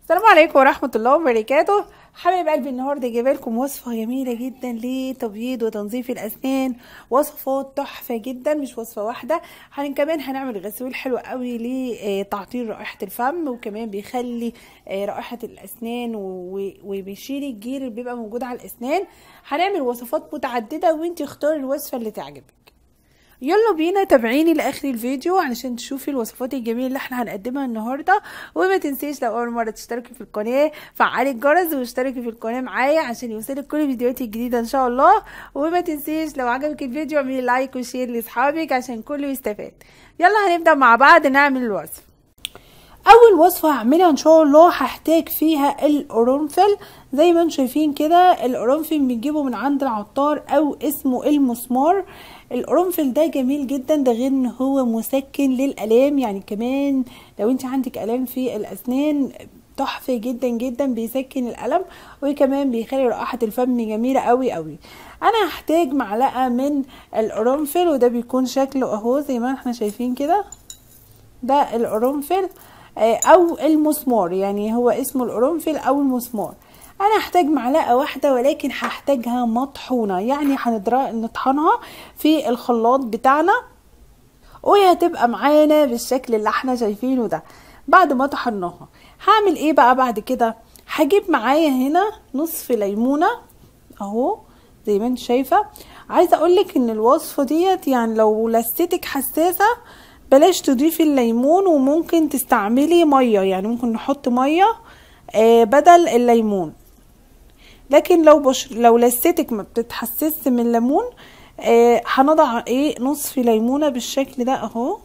السلام عليكم ورحمة الله وبركاته حبايب قلبي النهاردة جايبه لكم وصفة جميلة جدا لتبييض وتنظيف الأسنان وصفات تحفة جدا مش وصفة واحدة هن كمان هنعمل غسول حلو قوي لتعطيل رائحة الفم وكمان بيخلي آه، رائحة الأسنان و- وبيشيل الجير اللي بيبقى موجود على الأسنان هنعمل وصفات متعددة وانتي اختاري الوصفة اللي تعجبك يلا بينا تابعيني لاخر الفيديو علشان تشوفي الوصفات الجميله اللي احنا هنقدمها النهارده وما تنسيش لو اول مره تشتركي في القناه فعلي الجرس واشتركي في القناه معايا عشان يوصلك كل فيديوهاتي الجديده ان شاء الله وما تنسيش لو عجبك الفيديو اعملي لايك وشير لاصحابك عشان كله يستفاد يلا هنبدا مع بعض نعمل الوصفه اول وصفه هعملها ان شاء الله هحتاج فيها القرنفل زي ما انتم شايفين كده القرنفل بنجيبه من عند العطار او اسمه المسمار القرنفل ده جميل جدا ده غير ان هو مسكن للالام يعني كمان لو انت عندك الام في الاسنان تحفه جدا جدا بيسكن الالم وكمان بيخلي رائحه الفم جميله قوي قوي انا هحتاج معلقه من القرنفل وده بيكون شكله اهو زي ما احنا شايفين كده ده القرنفل او المسمار يعني هو اسمه القرنفل او المسمار انا هحتاج معلقه واحده ولكن هحتاجها مطحونه يعني هنطحنها في الخلاط بتاعنا وهي هتبقى معانا بالشكل اللي احنا شايفينه ده بعد ما طحناها هعمل ايه بقى بعد كده هجيب معايا هنا نصف ليمونه اهو زي ما انت شايفه عايزه اقولك ان الوصفه ديت يعني لو لستك حساسه بلاش تضيفي الليمون وممكن تستعملي ميه يعني ممكن نحط ميه آه بدل الليمون لكن لو بش... لو لستك ما بتتحسس من الليمون آه هنضع ايه نصف ليمونه بالشكل ده اهو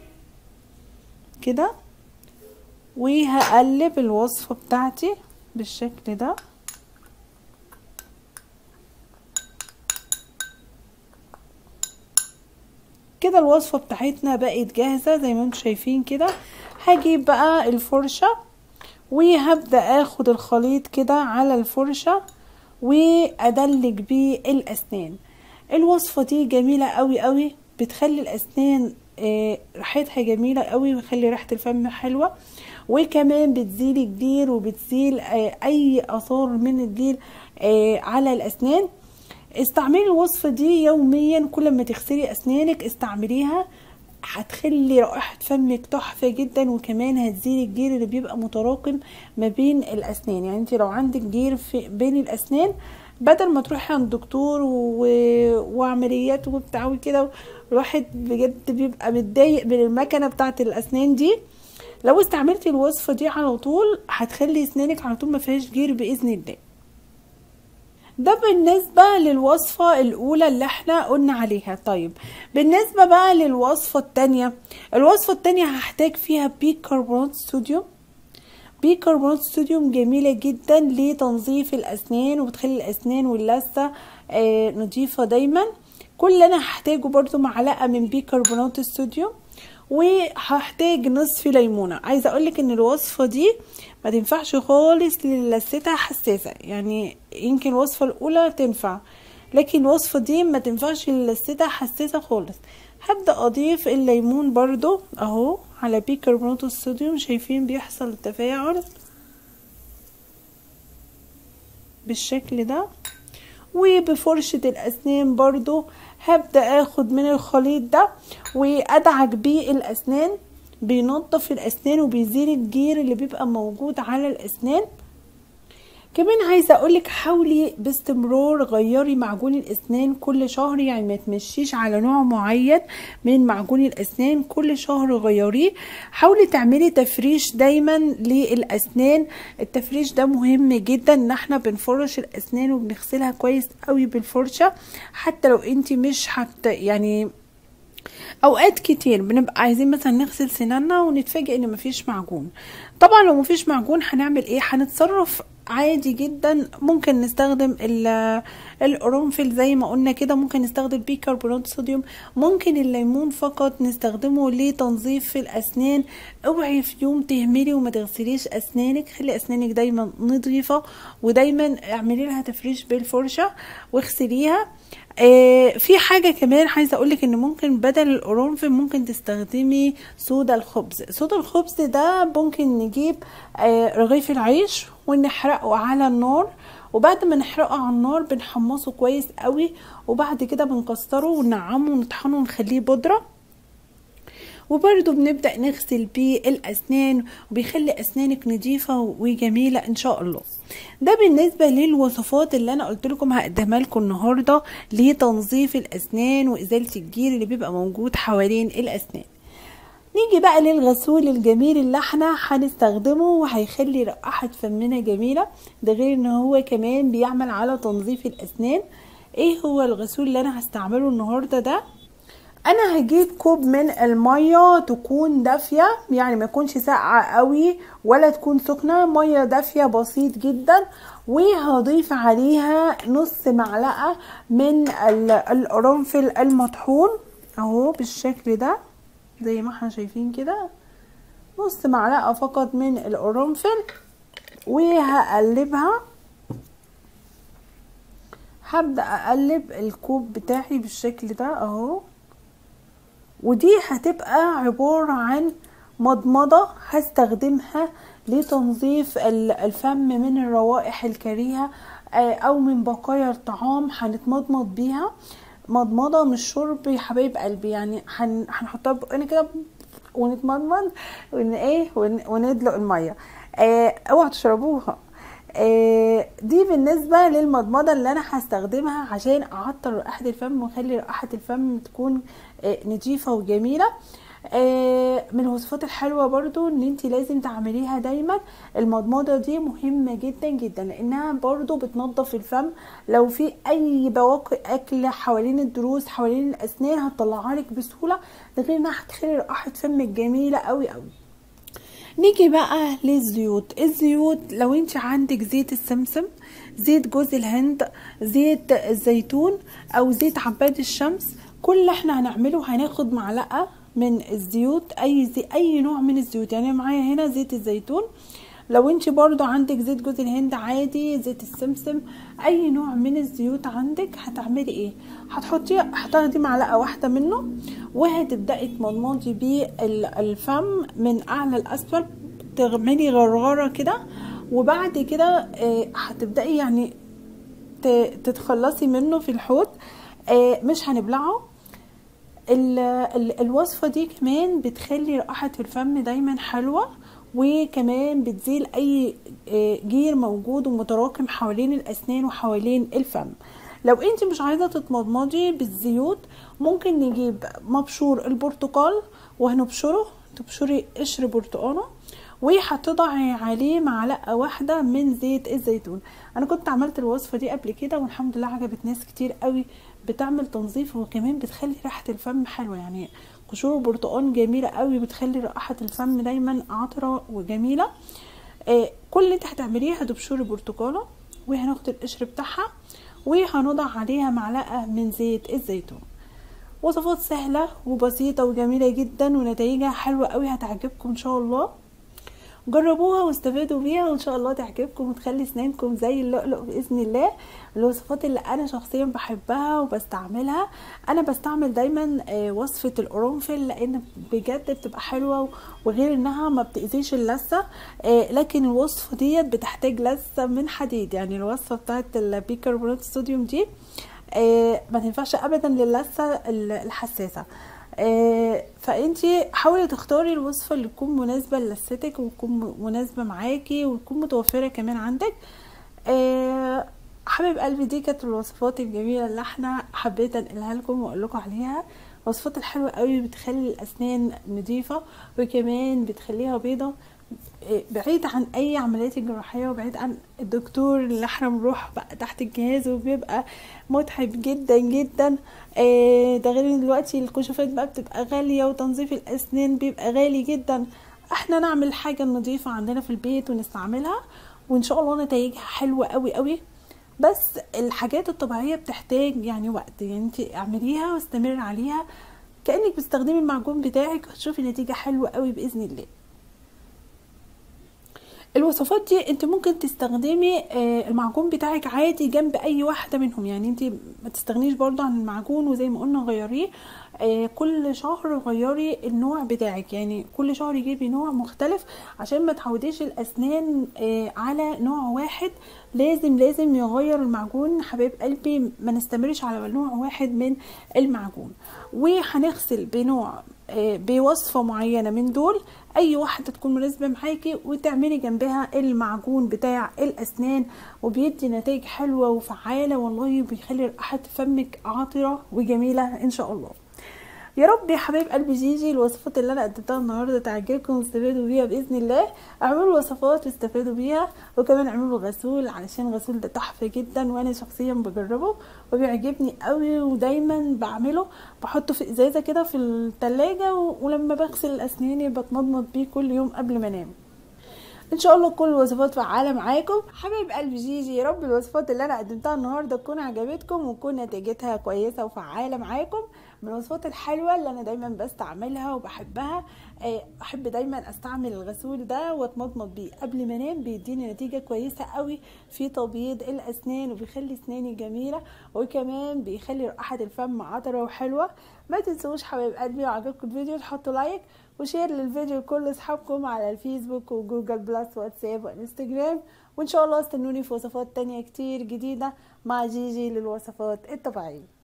كده وهقلب الوصفه بتاعتي بالشكل ده كده الوصفه بتاعتنا بقت جاهزه زي ما انتم شايفين كده هجيب بقى الفرشه وهبدا اخد الخليط كده على الفرشه وادلج بيه الاسنان الوصفه دي جميله قوي قوي بتخلي الاسنان آه ريحتها جميله قوي وتخلي ريحه الفم حلوه وكمان بتزيل الجير وبتزيل آه اي اثار من الجير آه على الاسنان استعملي الوصفة دي يوميا كل ما تغسلي اسنانك استعمليها هتخلي رائحة فمك تحفة جدا وكمان هتزيل الجير اللي بيبقى متراكم ما بين الاسنان يعني انت لو عندك جير في بين الاسنان بدل ما تروحي عند دكتور و... وعمليات وبتاع وكده الواحد بجد بيبقى متضايق من المكنه بتاعه الاسنان دي لو استعملتي الوصفه دي على طول هتخلي اسنانك على طول ما فيهاش جير باذن الله ده بالنسبة للوصفة الأولى اللي احنا قلنا عليها طيب بالنسبة بقى للوصفة التانية الوصفة التانية هحتاج فيها بيكربونات صوديوم بيكربونات صوديوم جميلة جدا لتنظيف الأسنان وبتخلي الأسنان واللثة آه نظيفة دايما كل اللي أنا هحتاجه برضو معلقة من بيكربونات الصوديوم وهحتاج نصف ليمونه عايزه اقولك ان الوصفه دي ما تنفعش خالص للثتها حساسه يعني يمكن الوصفه الاولى تنفع لكن الوصفه دي ما تنفعش للثتها حساسه خالص هبدا اضيف الليمون برضو اهو على بيكربونات الصوديوم شايفين بيحصل التفاعل بالشكل ده وبفرشة الأسنان برضو هبدأ اخد من الخليط ده وادعك بيه الأسنان بينظف الأسنان وبيزيل الجير اللي بيبقى موجود على الأسنان كمان عايزه اقولك حاولي باستمرار غيري معجون الاسنان كل شهر يعني ما تمشيش على نوع معين من معجون الاسنان كل شهر غيريه حاولي تعملي تفريش دايما للاسنان التفريش ده مهم جدا ان احنا بنفرش الاسنان وبنغسلها كويس قوي بالفرشه حتى لو انت مش حتى يعني اوقات كتير بنبقى عايزين مثلا نغسل سناننا ونتفاجئ ان مفيش معجون طبعا لو مفيش معجون هنعمل ايه هنتصرف عادي جدا ممكن نستخدم القرنفل زي ما قلنا كده ممكن نستخدم بيكربونات صوديوم ممكن الليمون فقط نستخدمه لتنظيف الاسنان اوعي في يوم تهملي وما تغسليش اسنانك خلي اسنانك دايما نظيفه ودايما اعملي لها تفريش بالفرشه واغسليها آه في حاجة كمان عايزة اقولك ان ممكن بدل القرنفل ممكن تستخدمي صودا الخبز صودا الخبز ده ممكن نجيب آه رغيف العيش ونحرقه على النار وبعد ما نحرقه على النار بنحمصه كويس قوي وبعد كده بنكسره وننعمه ونطحنه ونخليه بودره وبرده بنبدأ نغسل بيه الأسنان وبيخلي أسنانك نظيفة وجميلة إن شاء الله ده بالنسبة للوصفات اللي أنا قلت لكم هقدمها لكم النهاردة لتنظيف الأسنان وإزالة الجير اللي بيبقى موجود حوالين الأسنان نيجي بقى للغسول الجميل اللي احنا هنستخدمه وهيخلي رائحة فمنا جميلة ده غير ان هو كمان بيعمل على تنظيف الأسنان ايه هو الغسول اللي انا هستعمله النهاردة ده انا هجيب كوب من المية تكون دافية يعني ما يكونش ساقعة قوي ولا تكون سخنة مية دافية بسيط جدا وهضيف عليها نص معلقة من القرنفل المطحون اهو بالشكل ده زي ما احنا شايفين كده نص معلقة فقط من القرنفل وهقلبها هبدأ اقلب الكوب بتاعي بالشكل ده اهو ودي هتبقى عبارة عن مضمضة هستخدمها لتنظيف الفم من الروائح الكريهة او من بقايا الطعام هنتمضمض بيها مضمضة مش شرب يا حبايب قلبي يعني هنحطها بقنا كده ونتمضمض ون ايه وندلق المية اه اوعوا تشربوها آه دي بالنسبة للمضمضة اللي انا هستخدمها عشان اعطر رائحة الفم واخلي رائحة الفم تكون آه نظيفة وجميلة آه من الوصفات الحلوة برضو ان انت لازم تعمليها دايما المضمضة دي مهمة جدا جدا لانها برضو بتنظف الفم لو في اي بواقي اكل حوالين الضروس حوالين الاسنان هتطلعها لك بسهولة ده غير انها هتخلي رائحة فمك جميلة قوي قوي نيجي بقى للزيوت الزيوت لو انت عندك زيت السمسم زيت جوز الهند زيت الزيتون او زيت عباد الشمس كل اللي احنا هنعمله هناخد معلقه من الزيوت اي زي اي نوع من الزيوت يعني معايا هنا زيت الزيتون لو انت برضو عندك زيت جوز الهند عادي زيت السمسم اي نوع من الزيوت عندك هتعملي ايه هتحطي هتاخدي معلقه واحده منه وهتبداي تمضمضي بيه الفم من اعلى لاسفل تعملي غرغره كده وبعد كده هتبداي يعني تتخلصي منه في الحوض مش هنبلعه ال ال الوصفه دي كمان بتخلي رائحه الفم دايما حلوه وكمان بتزيل اي جير موجود ومتراكم حوالين الاسنان وحوالين الفم لو انت مش عايزه تتمضمضي بالزيوت ممكن نجيب مبشور البرتقال وهنبشره تبشري قشر برتقانه وهتضعي عليه معلقه واحده من زيت الزيتون انا كنت عملت الوصفه دي قبل كده والحمد لله عجبت ناس كتير قوي بتعمل تنظيف وكمان بتخلي ريحه الفم حلوه يعني قشور البرتقال جميله قوي بتخلي رائحه الفم دايما عطره وجميله آه كل اللي انت هتعمليه هتبشري برتقاله وهناخد القشر بتاعها وهنضع عليها معلقه من زيت الزيتون وصفات سهله وبسيطه وجميله جدا ونتائجها حلوه قوي هتعجبكم ان شاء الله جربوها واستفادوا بيها وان شاء الله تعجبكم وتخلي اسنانكم زي اللؤلؤ باذن الله الوصفات اللي انا شخصيا بحبها وبستعملها انا بستعمل دايما وصفه القرنفل لان بجد بتبقى حلوه وغير انها ما بتاذيش اللثه لكن الوصفه ديت بتحتاج لثه من حديد يعني الوصفه بتاعت البيكربونات الصوديوم دي ما تنفعش ابدا للثه الحساسه آه فانتي حاولي تختاري الوصفه اللي تكون مناسبه للثتك وتكون مناسبه معاكي وتكون متوفره كمان عندك آه حبيب قلبي دي كانت الوصفات الجميله اللي احنا حبيت انقلها لكم واقول لكم عليها الوصفات الحلوه قوي بتخلي الاسنان نظيفه وكمان بتخليها بيضه بعيد عن اي عمليات جراحيه وبعيد عن الدكتور اللي احنا بنروح بقى تحت الجهاز وبيبقى متعب جدا جدا ده غير دلوقتي الكشوفات بقى بتبقى غاليه وتنظيف الاسنان بيبقى غالي جدا احنا نعمل حاجه نظيفه عندنا في البيت ونستعملها وان شاء الله نتائجها حلوه قوي قوي بس الحاجات الطبيعيه بتحتاج يعني وقت يعني انت اعمليها واستمر عليها كانك بتستخدمي المعجون بتاعك وهتشوفي نتيجه حلوه قوي باذن الله الوصفات دي انت ممكن تستخدمي آه، المعجون بتاعك عادي جنب اي واحده منهم يعني انت ما تستغنيش برضو عن المعجون وزي ما قلنا غيريه آه، كل شهر غيري النوع بتاعك يعني كل شهر جيبي نوع مختلف عشان ما تعوديش الاسنان آه، على نوع واحد لازم لازم يغير المعجون حبايب قلبي ما نستمرش على نوع واحد من المعجون وهنغسل بنوع آه، بوصفة معينة من دول اي واحدة تكون مناسبة معاكي وتعملي جنبها المعجون بتاع الاسنان وبيدي نتائج حلوة وفعالة والله بيخلي رائحة فمك عاطرة وجميلة ان شاء الله يا رب يا حبايب قلبي جيجي الوصفات اللي انا قدمتها النهارده تعجبكم وتستفادوا بيها باذن الله اعملوا وصفات واستفادوا بيها وكمان اعملوا غسول علشان الغسول ده تحفه جدا وانا شخصيا بجربه وبيعجبني قوي ودايما بعمله بحطه في ازازه كده في التلاجة ولما بغسل اسناني بتمضمض بيه كل يوم قبل ما انام ان شاء الله كل الوصفات فعاله معاكم حبايب قلبي جيجي يا رب الوصفات اللي انا قدمتها النهارده تكون عجبتكم وتكون نتيجتها كويسه وفعاله معاكم من الوصفات الحلوه اللي انا دايما بستعملها وبحبها آه، احب دايما استعمل الغسول ده واتمضمض بيه قبل ما انام بيديني نتيجه كويسه قوي في تبييض الاسنان وبيخلي اسناني جميله وكمان بيخلي رائحه الفم عطره وحلوه ما تنسوش حبايب قلبي لو عجبكم الفيديو تحطوا لايك وشير للفيديو لكل اصحابكم على الفيسبوك وجوجل بلس واتساب وانستجرام وان شاء الله استنوني في وصفات تانية كتير جديدة مع جيجي للوصفات الطبيعية